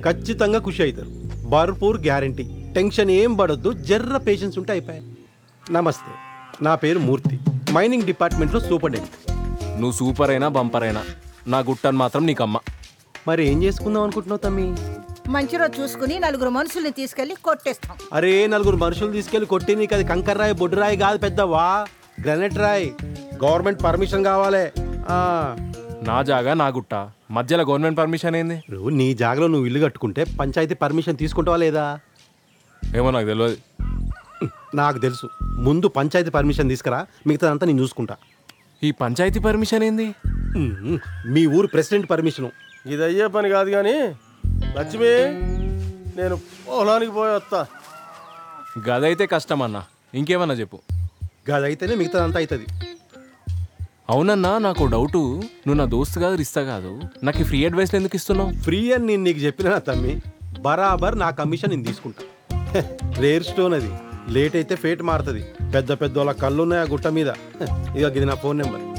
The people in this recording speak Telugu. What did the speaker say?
ఖచ్చితంగా ఖుషి అవుతారు భర్పూర్ గ్యారంటీ టెన్షన్ ఏం పడొద్దు జర్ర పేషెన్స్ ఉంటే అయిపోయాయి నమస్తే నా పేరు మూర్తి మైనింగ్ డిపార్ట్మెంట్లో సూపరింటెండెంట్ నువ్వు సూపర్ అయినా బంపర్ అయినా నా గుట్టని మాత్రం నీకమ్మ మరి ఏం చేసుకుందాం అనుకుంటున్నావు తమ్మి మంచి రోజు చూసుకుని నలుగురు మనుషుల్ని తీసుకెళ్లి కొట్టేస్తాం అరే నలుగురు మనుషులు తీసుకెళ్లి కొట్టి నీకు అది కంకర్ రాయి బొడ్డు రాయి కాదు పెద్దవా గ్రానైట్ రాయి గవర్నమెంట్ పర్మిషన్ కావాలి ఆ, నా జాగా నా గుట్ట మధ్యలో గవర్నమెంట్ పర్మిషన్ ఏంది ఇప్పుడు నీ జాగలో నువ్వు ఇల్లు కట్టుకుంటే పంచాయతీ పర్మిషన్ తీసుకుంటావా లేదా ఏమో నాకు తెలియదు నాకు తెలుసు ముందు పంచాయతీ పర్మిషన్ తీసుకురా మిగతాదంతా నేను చూసుకుంటా ఈ పంచాయతీ పర్మిషన్ ఏంది ఉమ్, మీ ఊరు ప్రెసిడెంట్ పర్మిషను ఇది అయ్యే పని కాదు కానీ లక్ష్మి నేను పొలానికి పోయి వస్తా గదైతే కష్టం అన్న ఇంకేమన్నా చెప్పు గదైతేనే మిగతాదంతా అవుతుంది అవునన్నా నాకు డౌటు నువ్వు నా దోస్తు కాదు రిస్తా కాదు నాకు ఈ ఫ్రీ అడ్వైస్లు ఎందుకు ఇస్తున్నావు ఫ్రీ అని నేను నీకు చెప్పిన తమ్మి బరాబర్ నా కమిషన్ నేను తీసుకుంటా హె, రేర్ స్టోన్ అది లేట్ అయితే ఫేట్ మారుతుంది పెద్ద పెద్ద వాళ్ళ కళ్ళు ఉన్నాయి ఆ గుట్ట మీద హె, ఇక ఇది నా ఫోన్ నెంబర్